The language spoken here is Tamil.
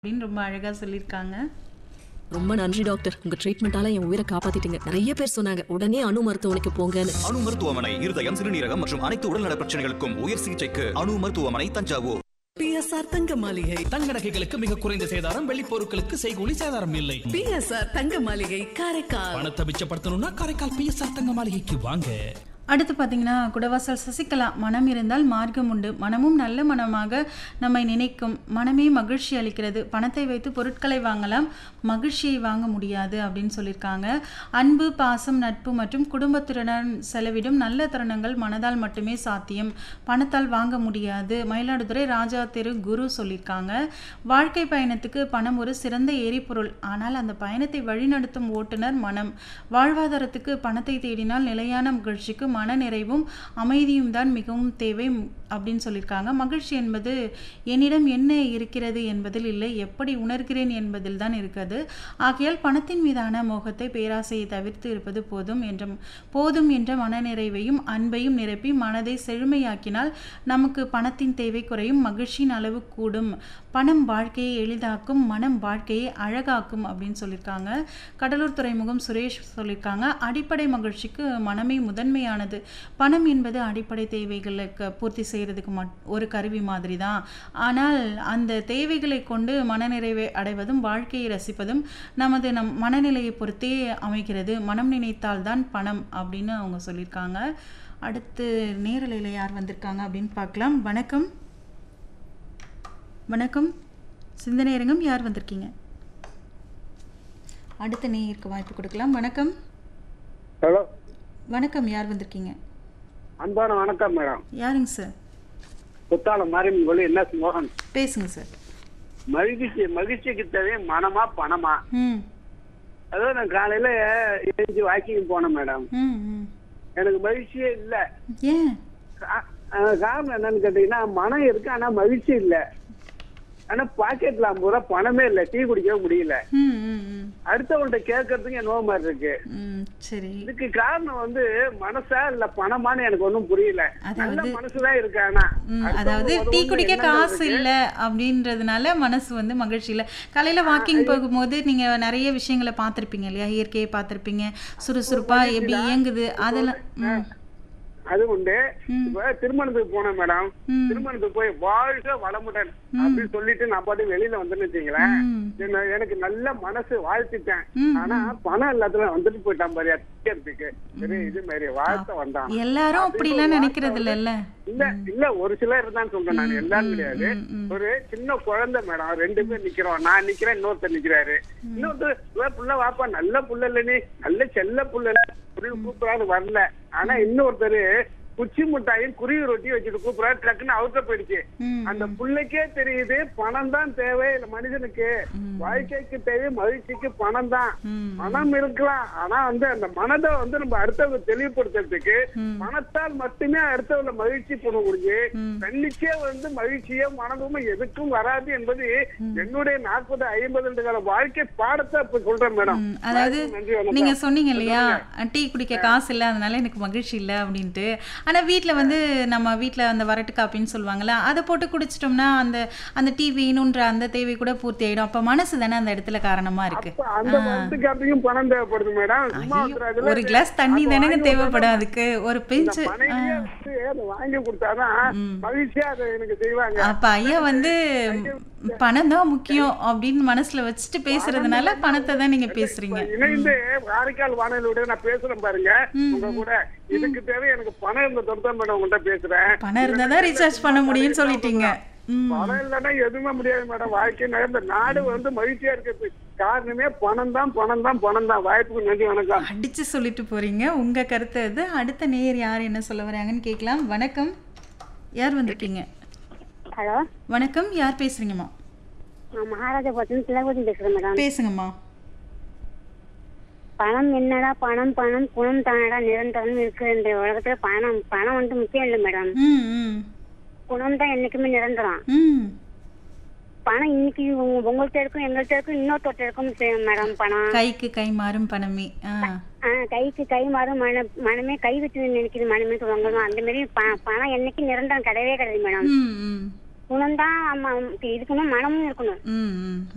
அப்படின்னு ரொம்ப அழகா சொல்லியிருக்காங்க ரொம்ப நன்றி டாக்டர் உங்க ட்ரீட்மெண்டால என் உயிரை காப்பாத்திட்டீங்க நிறைய பேர் சொன்னாங்க உடனே அணு மருத்துவமனைக்கு போங்கன்னு அணு மருத்துவமனை இருதயம் சிறுநீரகம் மற்றும் அனைத்து உடல்நல பிரச்சனைகளுக்கும் உயர் சிகிச்சைக்கு அணு மருத்துவமனை தஞ்சாவூர் பிஎஸ்ஆர் தங்க மாளிகை தங்க நகைகளுக்கு மிக குறைந்த சேதாரம் வெள்ளி பொருட்களுக்கு செய்கூலி சேதாரம் இல்லை பிஎஸ்ஆர் தங்க மாளிகை காரைக்கால் பணத்தை மிச்சப்படுத்தணும்னா காரைக்கால் பிஎஸ்ஆர் தங்க மாளிகைக்கு வாங்க அடுத்து பார்த்தீங்கன்னா குடவாசல் சசிகலா மனம் இருந்தால் மார்க்கம் உண்டு மனமும் நல்ல மனமாக நம்மை நினைக்கும் மனமே மகிழ்ச்சி அளிக்கிறது பணத்தை வைத்து பொருட்களை வாங்கலாம் மகிழ்ச்சியை வாங்க முடியாது அப்படின்னு சொல்லியிருக்காங்க அன்பு பாசம் நட்பு மற்றும் குடும்பத்துடன் செலவிடும் நல்ல தருணங்கள் மனதால் மட்டுமே சாத்தியம் பணத்தால் வாங்க முடியாது மயிலாடுதுறை ராஜா தெரு குரு சொல்லியிருக்காங்க வாழ்க்கை பயணத்துக்கு பணம் ஒரு சிறந்த எரிபொருள் ஆனால் அந்த பயணத்தை வழிநடத்தும் ஓட்டுநர் மனம் வாழ்வாதாரத்துக்கு பணத்தை தேடினால் நிலையான மகிழ்ச்சிக்கு மன நிறைவும் அமைதியும் தான் மிகவும் தேவை ம், அப்படின்னு சொல்லியிருக்காங்க மகிழ்ச்சி என்பது என்னிடம் என்ன இருக்கிறது என்பதில் இல்லை எப்படி உணர்கிறேன் என்பதில் தான் இருக்கிறது ஆகையால் பணத்தின் மீதான மோகத்தை பேராசையை தவிர்த்து இருப்பது போதும் என்ற போதும் என்ற மனநிறைவையும் அன்பையும் நிரப்பி மனதை செழுமையாக்கினால் நமக்கு பணத்தின் தேவை குறையும் மகிழ்ச்சியின் அளவு கூடும் பணம் வாழ்க்கையை எளிதாக்கும் மனம் வாழ்க்கையை அழகாக்கும் அப்படின்னு சொல்லியிருக்காங்க கடலூர் துறைமுகம் சுரேஷ் சொல்லியிருக்காங்க அடிப்படை மகிழ்ச்சிக்கு மனமே முதன்மையானது பணம் என்பது அடிப்படை தேவைகளுக்கு பூர்த்தி செய்கிறதுக்கு மட் ஒரு கருவி மாதிரி தான் ஆனால் அந்த தேவைகளை கொண்டு மனநிறைவை அடைவதும் வாழ்க்கையை ரசிப்பதும் நமது நம் மனநிலையை பொறுத்தே அமைகிறது மனம் நினைத்தால் தான் பணம் அப்படின்னு அவங்க சொல்லியிருக்காங்க அடுத்து நேரலையில் யார் வந்திருக்காங்க அப்படின்னு பார்க்கலாம் வணக்கம் வணக்கம் சிந்தனை அரங்கம் யார் வந்திருக்கீங்க அடுத்த நேயருக்கு வாய்ப்பு கொடுக்கலாம் வணக்கம் ஹலோ வணக்கம் யார் வந்திருக்கீங்க அன்பான வணக்கம் மேடம் யாருங்க சார் குத்தாலம் மாரியம்மன் கோயில் என்ன மோகன் பேசுங்க சார் மகிழ்ச்சி மகிழ்ச்சிக்கு தேவை மனமா பணமா ம் அதாவது நான் காலையில எழுந்து வாக்கிங் போனேன் மேடம் ம் ம் எனக்கு மகிழ்ச்சியே இல்ல ஏன் கா- அஹ் காரணம் என்னன்னு கேட்டீங்கன்னா மனம் இருக்கு ஆனா மகிழ்ச்சி இல்ல ஆனா பாக்கெட்ல ஐம்பது ரூபா பணமே இல்ல டீ குடிக்கவே முடியல ம் ம் ம் அடுத்தவங்கள்ட்ட கேட்கறதுக்கு என்னவோ மாதிரி இருக்கு ம் சரி இதுக்கு காரணம் வந்து மனசா இல்ல பணமான்னு எனக்கு ஒண்ணும் புரியல நல்ல அதாவது- மனசுதான் இருக்கு ஆனா ம், அடுத்தவங்க அதாவது டீ உதவுன்னு குடிக்க எண்ணங்கள் காசு இருக்கு. இல்லை அப்படின்றதுனால மனசு வந்து மகிழ்ச்சி இல்லை காலையில் வாக்கிங் போகும்போது நீங்கள் நிறைய விஷயங்களை பார்த்துருப்பீங்க இல்லையா இயற்கையை பார்த்துருப்பீங்க சுறுசுறுப்பாக எப்படி இயங்குது அதெல்லாம் ம் அது உண்டு இப்ப திருமணத்துக்கு போனேன் மேடம் ம். திருமணத்துக்கு போய் வாழ்க வளமுடன் அப்படின்னு சொல்லிட்டு நான் பாட்டு வெளியில வந்துன்னு வச்சுங்களேன் ம். என்ன- எனக்கு நல்ல மனசு வாழ்த்திட்டேன் ம், ஆனா பணம் எல்லாத்துல வந்துட்டு போயிட்டான் பாரு டிக்கெட்டுக்கு சரி இது மாதிரி வாழ்த்த வந்தான் எல்லாரும் அப்படிலாம் நினைக்கிறது இல்லைல்ல இல்ல இல்ல ஒரு சிலர் தான் சொல்றேன் நான் எல்லாரும் கிடையாது ம், ம். ஒரு சின்ன குழந்தை மேடம் ரெண்டு பேர் நிக்கிறோம் நான் நிக்கிறேன் இன்னொருத்தர் நிக்கிறாரு இன்னொருத்தர் "இவ புள்ள வாப்பா நல்ல புள்ள இல்ல நீ நல்ல செல்ல புள்ள இல்ல புள்ள கூப்பிடாது வரல ஆனா இன்னொருத்தர் குச்சி மிட்டாயும் குருவி ரொட்டி வச்சுட்டு கூப்பிடாரு டக்குன்னு அவுட்ட போயிடுச்சு ம், அந்த புள்ளைக்கே தெரியுது பணம் தான் தேவை இல்ல மனுஷனுக்கு வாழ்க்கைக்கு தேவை மகிழ்ச்சிக்கு பணம் தான் ம். பணம் இருக்கலாம் ஆனா வந்து அந்த மனதை வந்து நம்ம அடுத்தவங்க தெளிவுபடுத்துறதுக்கு பணத்தால் மட்டுமே அடுத்தவங்க மகிழ்ச்சி பண்ண முடியும் தன்னிச்சே வந்து மகிழ்ச்சியோ மனதும் எதுக்கும் வராது என்பது என்னுடைய நாற்பது ஐம்பது கால வாழ்க்கை பாடத்தை இப்ப சொல்றேன் மேடம் ம், அதாவது நன்றி, வணக்கம். நீங்க சொன்னீங்க இல்லையா டீ குடிக்க காசு இல்லை அதனால எனக்கு மகிழ்ச்சி இல்லை அப்படின்ட்டு ஆனா வீட்ல வந்து நம்ம வீட்ல அந்த வரட்டு காப்பின்னு சொல்லுவாங்கல்ல அதை போட்டு குடிச்சிட்டோம்னா அந்த அந்த டீ வேணுன்ற அந்த தேவை கூட பூர்த்தி ஆயிடும் அப்ப மனசு தானே அந்த இடத்துல காரணமா இருக்கு அப்ப அந்த வந்துக்காரத்தையும் பணம் தேவைப்படுது மேடம் சும்மா ஐயோ, ஒருத்தர் அதுல ஒரு கிளாஸ் தண்ணி அப்ப தானேங்க வாங்கி தேவைப்படும் அதுக்கு ஒரு இந்த பெஞ்சு மனைவியே வந்து அதை வாங்கி கொடுத்தாதான் மகிழ்ச்சியா அதை எனக்கு செய்வாங்க அப்ப ஐயா வந்து பணம் தான் முக்கியம் அப்படின்னு மனசுல வச்சுட்டு பேசுறதுனால பணத்தை தான் நீங்க பேசுறீங்க இணைந்து காரைக்கால் வானொலியோட நான் பேசுறேன் பாருங்க உங்க கூட இதுக்கு தேவை எனக்கு பணம் இருந்த தொடுத்தான் மேடம் உங்கள்கிட்ட பேசுறேன் பணம் இருந்தா தான் ரீசார்ஜ் பண்ண முடியும்னு சொல்லிட்டீங்க ம் பணம் இல்லைன்னா எதுவுமே முடியாது மேடம் வாழ்க்கை இந்த நாடு வந்து மகிழ்ச்சியா இருக்கிறது காரணமே பணம் தான் பணம் தான் பணம் தான் வாய்ப்புக்கு நன்றி வணக்கம் அடிச்சு சொல்லிட்டு போறீங்க உங்க கருத்து அது அடுத்த நேர் யார் என்ன சொல்ல வராங்கன்னு கேட்கலாம் வணக்கம் யார் வந்திருக்கீங்க ஹலோ வணக்கம் யார் பேசுறீங்கம்மா நான் மகாராஜபுரத்துலேருந்து திலகவதி பேசுகிறேன் மேடம் பேசுங்கம்மா பணம் என்னடா பணம் பணம் குணம் தானடா நிரந்தரம் இருக்கு இந்த உலகத்துல பணம் பணம் வந்து முக்கியம் இல்லை மேடம் ம் ம் குணம் தான் என்னைக்குமே நிரந்தரம் ம் பணம் இன்னைக்கு உங்க- உங்கள்ட்ட இருக்கும் எங்கள்கிட்ட இருக்கும் இன்னொருத்தர்ட்ட இருக்கும் சே- மேடம் பணம் கைக்கு கை மாறும் பணமே ஆ ஆ, கைக்கு கை மாறும் மன மனமே கை விட்டு நினைக்குது மனமே சொல்லுவாங்க அந்த மாதிரி ப- பணம் என்னைக்கு நிரந்தரம் கிடையவே கிடையாது மேடம் ம் ம் குணம் தான் இருக்கணும் மனமும் இருக்கணும் ம் ம்